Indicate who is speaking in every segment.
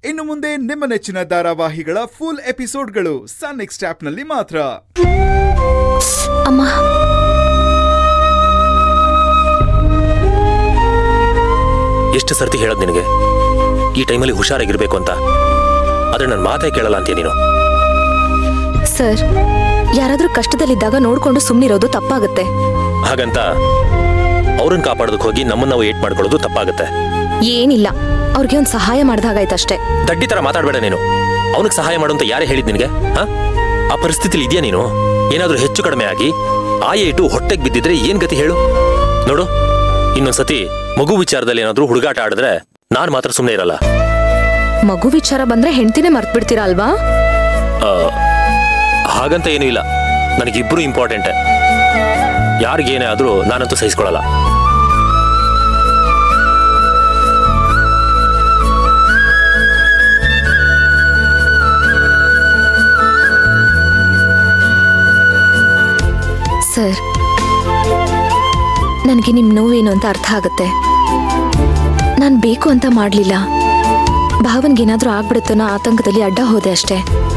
Speaker 1: ಇನ್ನು ಮುಂದೆ ನಿಮ್ಮ ನೆಚ್ಚಿನ ಧಾರಾವಾಹಿಗಳ ಫುಲ್ ಎಪಿಸೋಡ್ಗಳು ಸನ್ ನೆಕ್ಸ್ಟ್ ಆಪ್ನಲ್ಲಿ ಮಾತ್ರ
Speaker 2: ಅಮ್ಮ
Speaker 3: ಎಷ್ಟು ಸರ್ತಿ ಹೇಳೋದು ನಿನಗೆ ಈ ಟೈಮಲ್ಲಿ ಹುಷಾರಾಗಿರ್ಬೇಕು ಅಂತ ಆದ್ರೆ ನನ್ನ ಮಾತೇ ಕೇಳಲ್ಲ ಅಂತೀಯ ನೀನು
Speaker 2: ಸರ್ ಯಾರಾದ್ರೂ ಕಷ್ಟದಲ್ಲಿದ್ದಾಗ ನೋಡ್ಕೊಂಡು ಸುಮ್ಮನಿರೋದು ತಪ್ಪಾಗುತ್ತೆ
Speaker 3: ಹಾಗಂತ ಅವ್ರನ್ನ ಕಾಪಾಡೋದಕ್ಕೆ ಹೋಗಿ ನಮ್ಮನ್ನ ನಾವು ಏಟ್ ಮಾಡ್ಕೊಳ್ಳೋದು ತಪ್ಪಾಗುತ್ತೆ
Speaker 2: ಏನಿಲ್ಲ ಅವ್ರಿಗೆ ಒಂದು ಸಹಾಯ ಮಾಡ್ದಾಗಾಯ್ತಷ್ಟೇ
Speaker 3: ದಡ್ಡಿ ತರ ಮಾತಾಡಬೇಡ ನೀನು ಅವನಿಗೆ ಸಹಾಯ ಮಾಡು ಅಂತ ಯಾರೇ ಹೇಳಿದ್ ನಿನಗೆ ಹಾ ಆ ಪರಿಸ್ಥಿತಿಲಿ ಇದೆಯಾ ನೀನು ಏನಾದ್ರೂ ಹೆಚ್ಚು ಕಡಿಮೆ ಆಗಿ ಆ ಏಟು ಹೊಟ್ಟೆಗೆ ಬಿದ್ದಿದ್ರೆ ಏನ್ ಗತಿ ಹೇಳು ನೋಡು ಇನ್ನೊಂದ್ಸತಿ ಮಗು ವಿಚಾರದಲ್ಲಿ ಏನಾದ್ರೂ ಹುಡುಗಾಟ ಆಡಿದ್ರೆ ನಾನ್ ಮಾತ್ರ ಸುಮ್ಮನೆ ಇರಲ್ಲ
Speaker 2: ಮಗು ವಿಚಾರ ಬಂದ್ರೆ ಹೆಂಡ್ತಿನೇ ಮರ್ತ್ ಬಿಡ್ತೀರಾ ಅಲ್ವಾ
Speaker 3: ಆ, ಹಾಗಂತ ಏನೂ ಇಲ್ಲ ನನಗಿಬ್ರು ಇಂಪಾರ್ಟೆಂಟ್ ಯಾರಿಗೇನೇ ಆದ್ರೂ ನಾನಂತೂ ಸಹಿಸ್ಕೊಳ್ಳಲ್ಲ
Speaker 2: ಸರ್ ನನಗೆ ನಿಮ್ ನೋವೇನು ಅಂತ ಅರ್ಥ ಆಗುತ್ತೆ ನಾನು ಬೇಕು ಅಂತ ಮಾಡ್ಲಿಲ್ಲ ಭಾವನ್ಗೇನಾದ್ರೂ ಆಗ್ಬಿಡುತ್ತೋ ಅನ್ನೋ ಆತಂಕದಲ್ಲಿ ಅಡ್ಡ ಹೋದೆ ಅಷ್ಟೇ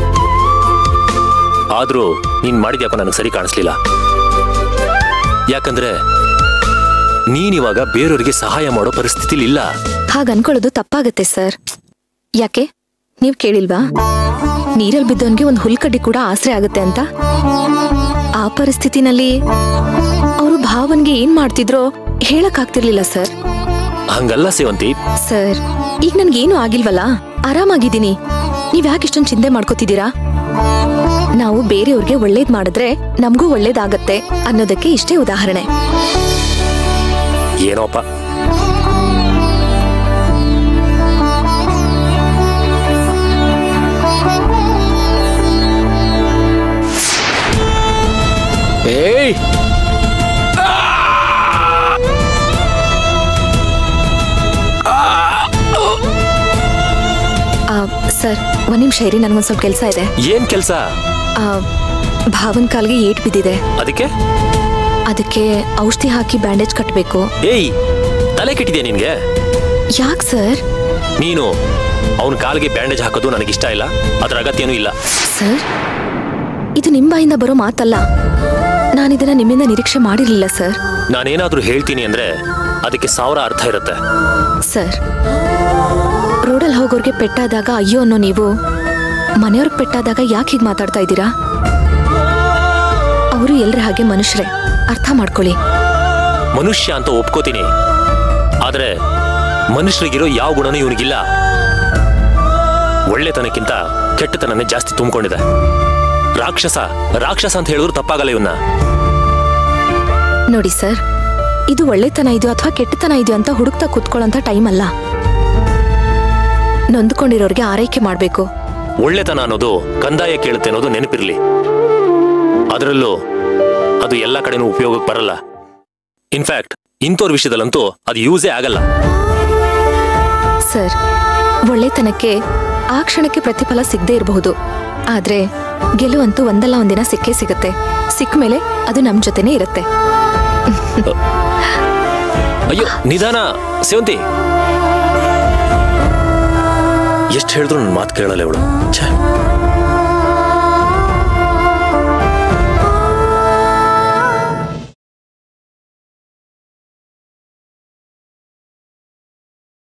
Speaker 3: ಆದ್ರೂ ನೀನ್ ಮಾಡಿದ್ಯಾಕೋ ನನಗೆ ಸರಿ ಕಾಣಿಸ್ಲಿಲ್ಲ ಯಾಕಂದ್ರೆ ನೀನಿವಾಗ ಬೇರೆಯವರಿಗೆ ಸಹಾಯ ಮಾಡೋ ಪರಿಸ್ಥಿತಿಲಿ ಇಲ್ಲ
Speaker 2: ಹಾಗ ಅನ್ಕೊಳ್ಳೋದು ತಪ್ಪಾಗತ್ತೆ ಸರ್ ಯಾಕೆ ನೀವ್ ಕೇಳಿಲ್ವಾ ನೀರಲ್ಲಿ ಬಿದ್ದವನ್ಗೆ ಒಂದು ಹುಲ್ಕಡ್ಡಿ ಕೂಡ ಆಸರೆ ಆಗುತ್ತೆ ಅಂತ ಆ ಪರಿಸ್ಥಿತಿನಲ್ಲಿ ಅವರು ಭಾವನ್ಗೆ ಏನ್ ಮಾಡ್ತಿದ್ರೋ ಹೇಳಕ್ ಆಗ್ತಿರ್ಲಿಲ್ಲ ಸರ್
Speaker 3: ಹಂಗಲ್ಲ ಸೇವಂತಿ
Speaker 2: ಸರ್ ಈಗ ನನ್ಗೇನು ಆಗಿಲ್ವಲ್ಲ ಆರಾಮಾಗಿದ್ದೀನಿ ನೀವ್ ಯಾಕೆ ಇಷ್ಟೊಂದು ಚಿಂತೆ ಮಾಡ್ಕೋತಿದ್ದೀರಾ ನಾವು ಬೇರೆಯವ್ರಿಗೆ ಒಳ್ಳೇದ್ ಮಾಡಿದ್ರೆ ನಮಗೂ ಒಳ್ಳೇದಾಗತ್ತೆ ಅನ್ನೋದಕ್ಕೆ ಇಷ್ಟೇ ಉದಾಹರಣೆ
Speaker 3: ಏನೋಪ್ಪ ಏಯ್
Speaker 2: ಆ, ಸರ್ ಒಂದ್ ನಿಮಿಷ ಇರಿ ನನ್ಗೊಂದ್ ಸ್ವಲ್ಪ ಕೆಲಸ ಇದೆ
Speaker 3: ಏನ್ ಕೆಲ್ಸ
Speaker 2: ಆ, ಭಾವನ್ ಕಾಲ್ಗೆ ಏಟ್ ಬಿದ್ದಿದೆ
Speaker 3: ಅದಕ್ಕೆ
Speaker 2: ಅದಕ್ಕೆ ಔಷಧಿ ಹಾಕಿ ಬ್ಯಾಂಡೇಜ್ ಕಟ್ಟಬೇಕು
Speaker 3: ಏಯ್ ತಲೆ ಕೆಟ್ಟಿದ್ಯಾ ನಿನ್ಗೆ
Speaker 2: ಯಾಕ್ ಸರ್
Speaker 3: ನೀನು ಅವನ ಕಾಲಿಗೆ ಬ್ಯಾಂಡೇಜ್ ಹಾಕೋದು ನನಗಿಷ್ಟ ಇಲ್ಲ ಅದ್ರ ಅಗತ್ಯನೂ ಇಲ್ಲ
Speaker 2: ಸರ್ ಇದು ನಿಮ್ ಬಾಯಿಂದ ಬರೋ ಮಾತಲ್ಲ ನಾನಿದನ್ನ ನಿಮ್ಮಿಂದ ನಿರೀಕ್ಷೆ ಮಾಡಿರ್ಲಿಲ್ಲ ಸರ್
Speaker 3: ನಾನೇನಾದ್ರೂ ಹೇಳ್ತೀನಿ ಅಂದ್ರೆ ಅದಕ್ಕೆ ಸಾವಿರ ಅರ್ಥ ಇರುತ್ತೆ
Speaker 2: ಸರ್ ರೋಡಲ್ಲಿ ಹೋಗೋರ್ಗೆ ಪೆಟ್ಟಾದಾಗ ಅಯ್ಯೋ ಅನ್ನೋ ನೀವು ಮನೆಯವ್ರಿಗೆ ಪೆಟ್ಟಾದಾಗ ಯಾಕೆ ಹೀಗೆ ಮಾತಾಡ್ತಾ ಇದ್ದೀರಾ ಅವರು ಎಲ್ರ ಹಾಗೆ ಮನುಷ್ಯರೇ ಅರ್ಥ ಮಾಡ್ಕೊಳ್ಳಿ
Speaker 3: ಮನುಷ್ಯ ಅಂತ ಒಪ್ಕೋತೀನಿ ಆದ್ರೆ ಮನುಷ್ಯರಿಗಿರೋ ಯಾವ ಗುಣನೂ ಇವನಿಗಿಲ್ಲ ಒಳ್ಳೆತನಕ್ಕಿಂತ ಕೆಟ್ಟತನನೇ ಜಾಸ್ತಿ ತುಂಬಿಕೊಂಡಿದೆ ರಾಕ್ಷಸ ರಾಕ್ಷಸ ಅಂತ ಹೇಳಿದ್ರು ತಪ್ಪಾಗಲ್ಲ ಇವನ್ನ
Speaker 2: ನೋಡಿ ಸರ್ ಇದು ಒಳ್ಳೆತನ ಇದೆಯೋ ಅಥವಾ ಕೆಟ್ಟತನ ಇದೆಯೋ ಅಂತ ಹುಡುಕ್ತಾ ಕೂತ್ಕೊಳ್ಳೋಂಥ ಟೈಮ್ ಅಲ್ಲ ನೊಂದ್ಕೊಂಡಿರೋರ್ಗೆ ಆರೈಕೆ ಮಾಡಬೇಕು
Speaker 3: ಒಳ್ಳೆತನ ಅನ್ನೋದು ಕಂದಾಯ ಕೇಳುತ್ತೆ ಅನ್ನೋದು ನೆನಪಿರ್ಲಿ ಅದರಲ್ಲೂ ಅದು ಎಲ್ಲ ಕಡೆನೂ ಉಪಯೋಗಕ್ಕೆ ಬರಲ್ಲ ಇನ್ಫ್ಯಾಕ್ಟ್ ಇಂಥವ್ರ ವಿಷಯದಲ್ಲಂತೂ ಅದು ಯೂಸೇ ಆಗಲ್ಲ
Speaker 2: ಸರ್ ಒಳ್ಳೆತನಕ್ಕೆ ಆ ಕ್ಷಣಕ್ಕೆ ಪ್ರತಿಫಲ ಸಿಗದೆ ಇರಬಹುದು ಆದ್ರೆ ಗೆಲುವಂತೂ ಒಂದಲ್ಲ ಒಂದಿನ ಸಿಕ್ಕೇ ಸಿಗುತ್ತೆ ಸಿಕ್ಕ ಮೇಲೆ ಅದು ನಮ್ ಜೊತೆನೇ ಇರುತ್ತೆ
Speaker 3: ಅಯ್ಯೋ ನಿಧಾನ ಸೇವಂತಿ ಎಷ್ಟು ಹೇಳಿದ್ರು ನನ್ನ ಮಾತು ಕೇಳಲ್ಲ ಇವಳು ಛೇ